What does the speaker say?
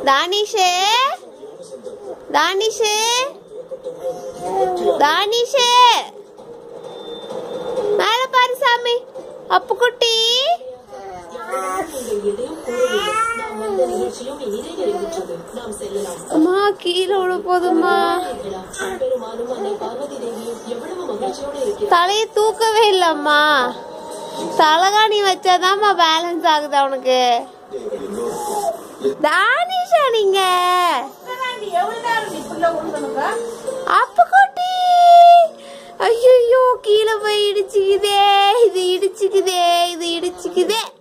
தானிஷு தானிஷு தானிஷு மேல பாரு சாமி அப்பு குட்டி நீங்கள் எதையும் கூறவில்லை நாம் வந்த நிகழ்ச்சியும் இனி நிறைவேறிவிட்டது நாம் செல்லலாம் அம்மா கீழே விழ போதுமா இருக்கிறார். பெருமானும் அன்னை பார்வதி தேவியும் எவ்வளவு மகிழ்ச்சியோடு இருக்கிறார் தலையை தூக்கவே இல்லம்மா தலகாணி வச்சாதாம்மா பேலன்ஸ் ஆகுது அவனுக்கு தானிஷா நீங்க அப்ப குட்டி ஐயோ கீழே போய் இடிச்சுக்குதே இது இடிச்சுக்குதே இது இடிச்சுக்குதே